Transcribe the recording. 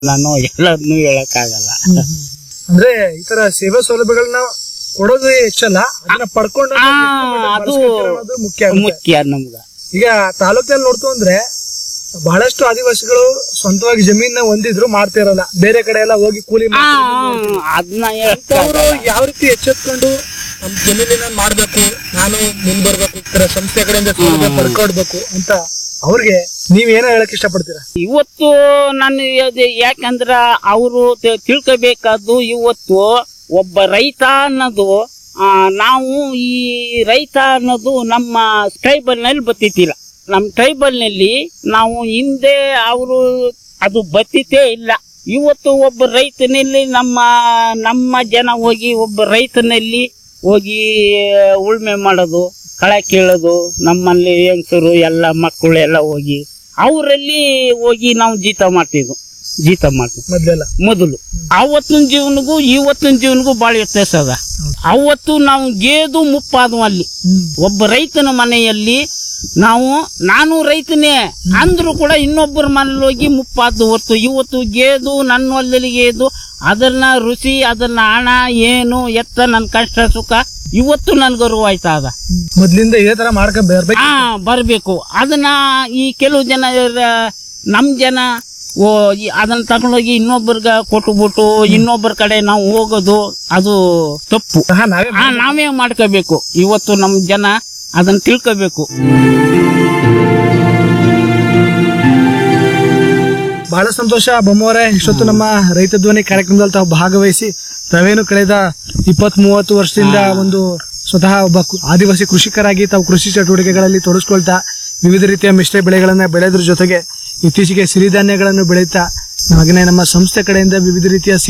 ನಾನು ಎಲ್ಲದನ್ನೂ ಹೇಳಕ್ಕಾಗಲ್ಲ ಅಂದ್ರೆ ಈ ತರ ಸೇವಾ ಸೌಲಭ್ಯಗಳನ್ನ ಕೊಡೋದು ಹೆಚ್ಚಲ್ಲ ಅದನ್ನ ಪಡ್ಕೊಂಡು ಆ, ಅದನ್ನ ಅದು ಬಳಸ್ಕೊಂತೀರ ಅನ್ನೋದು ಮುಖ್ಯ ಆಗುತ್ತೆ. ಮುಖ್ಯ ನಮ್ಗ ಈಗ ತಾಲೂಕಿನಲ್ಲಿ ನೋಡ್ತು ಅಂದ್ರೆ ಬಹಳಷ್ಟು ಆದಿವಾಸಿಗಳು ಸ್ವಂತವಾಗಿ ಜಮೀನ ಹೊಂದಿದ್ರು ಮಾಡ್ತಿರಲ್ಲ ಬೇರೆ ಕಡೆ ಎಲ್ಲ ಹೋಗಿ ಕೂಲಿ ಆ, ಮಾಡ್ತಿರೋದು ಅದನ್ನ ಅವರು ಯಾವ ರೀತಿ ಎಚ್ಚೆತ್ಕೊಂಡು ನಮ್ ಜಮೀನಿನ ಮಾಡ್ಬೇಕು ನಾನು ಮುಂದ್ ಬರ್ಬೇಕು ಈ ತರ ಸಂಸ್ಥೆ ಕಡೆಯಿಂದ ಸೌಲಭ್ಯ ಪಡ್ಕೊಡ್ಬೇಕು ಅಂತ ಅವ್ರಿಗೆ ನೀವ್ ಏನೋ ಹೇಳಕ್ ಇಷ್ಟಪಡ್ತೀರಾ ಇವತ್ತು ನಾನು ಅದು ಯಾಕಂದ್ರ ಅವರು ತಿಳ್ಕೋಬೇಕಾದ್ದು ಇವತ್ತು ಒಬ್ಬ ರೈತ ಅನ್ನೋದು ಆ, ನಾವು ಈ ರೈತ ಅನ್ನೋದು ನಮ್ಮ ಟ್ರೈಬಲ್ ನಲ್ಲಿ ಬತ್ತಿತ್ತಿಲ್ಲ ನಮ್ಮ ಟ್ರೈಬಲ್ ನಲ್ಲಿ ನಾವು ಹಿಂದೆ ಅವರು ಅದು ಬತ್ತಿತೇ ಇಲ್ಲ ಇವತ್ತು ಒಬ್ಬ ರೈತನಲ್ಲಿ ನಮ್ಮ ನಮ್ಮ ಜನ ಹೋಗಿ ಒಬ್ಬ ರೈತನಲ್ಲಿ ಹೋಗಿ ಉಳ್ಮೆ ಮಾಡೋದು ಕಳೆ ಕೀಳೋದು ನಮ್ಮಲ್ಲಿ ಹೆಂಗಸರು ಎಲ್ಲ ಮಕ್ಕಳು ಎಲ್ಲ ಹೋಗಿ ಅವರಲ್ಲಿ ಹೋಗಿ ನಾವು ಜೀತ ಮಾಡ್ತಿದ್ವು ಜೀತ ಮಾಡ್ತಿದ್ವು ಮೊದ್ಲೆಲ್ಲ ಮೊದಲು ಅವತ್ತಿನ ಜೀವನಗೂ ಇವತ್ತಿನ ಜೀವನಗೂ ಬಾಳ ವ್ಯತ್ಯಾಸ ಅದ ಅವತ್ತು ನಾವು ಗೇದು ಮುಪ್ಪಾದ್ವು ಅಲ್ಲಿ ಹ್ಮ್ ಒಬ್ಬ ರೈತನ ಮನೆಯಲ್ಲಿ ನಾವು ನಾನು ರೈತನೇ ಅಂದ್ರೂ ಕೂಡ ಇನ್ನೊಬ್ಬರ ಮನೇಲಿ ಹೋಗಿ ಮುಪ್ಪಾದ್ದು ಹೊತ್ತು ಇವತ್ತು ಗೇದು ನನ್ನ ಹೊಲದಲ್ಲಿ ಗೇದು ಅದನ್ನ ರುಚಿ ಅದನ್ನ ಹಣ ಏನು ಎತ್ತ ನನ್ನ ಕಷ್ಟ ಸುಖ ಇವತ್ತು ನನ್ಗೆ ಅರಿವು ಆಯ್ತಾ ಅದ ಹ್ಮ್. ಮೊದ್ಲಿಂದ ಇದೇ ತರ ಮಾಡ್ಕೊಂಡ್ ಬರ್ಬೇಕು ಆ ಬರ್ಬೇಕು ಅದನ್ನ ಈ ಕೆಲವು ಜನ ಇರ- ನಮ್ ಜನ ಓ ಈ- ಅದನ್ನ ತಗೊಂಡೋಗಿ ಇನ್ನೊಬ್ಬರ್ಗ ಕೊಟ್ಬಿಟ್ಟು ಇನ್ನೊಬ್ಬರ ಕಡೆ ನಾವು ಹೋಗೋದು ಅದು ತಪ್ಪು ಸಹ ನಾವೇ ಆ ನಾವೇ ಮಾಡ್ಕೋಬೇಕು ಇವತ್ತು ನಮ್ ಜನ ಅದನ್ನ ತಿಳ್ಕೋಬೇಕು ಬಹಳ ಸಂತೋಷ ಬೊಮ್ಮವರೇ ಇಷ್ಟೊತ್ತು ನಮ್ಮ ರೈತ ಧ್ವನಿ ಕಾರ್ಯಕ್ರಮದಲ್ಲಿ ತಾವು ಭಾಗವಹಿಸಿ ತಾವೇನು ಕಳೆದ ಇಪ್ಪತ್ ಮೂವತ್ತು ವರ್ಷದಿಂದ ಒಂದು ಸ್ವತಃ ಒಬ್ಬ ಕು- ಆದಿವಾಸಿ ಕೃಷಿಕರಾಗಿ ತಾವು ಕೃಷಿ ಚಟುವಟಿಕೆಗಳಲ್ಲಿ ತೊಡಗಿಸ್ಕೊಳ್ತಾ ವಿವಿಧ ರೀತಿಯ ಮಿಶ್ರ ಬೆಳೆಗಳನ್ನ ಬೆಳೆದ್ರ ಜೊತೆಗೆ ಇತ್ತೀಚೆಗೆ ಸಿರಿಧಾನ್ಯಗಳನ್ನು ಬೆಳೀತಾ ಹಾಗೆಯೇ ನಮ್ಮ ಸಂಸ್ಥೆ ಕಡೆಯಿಂದ ವಿವಿಧ ರೀತಿಯ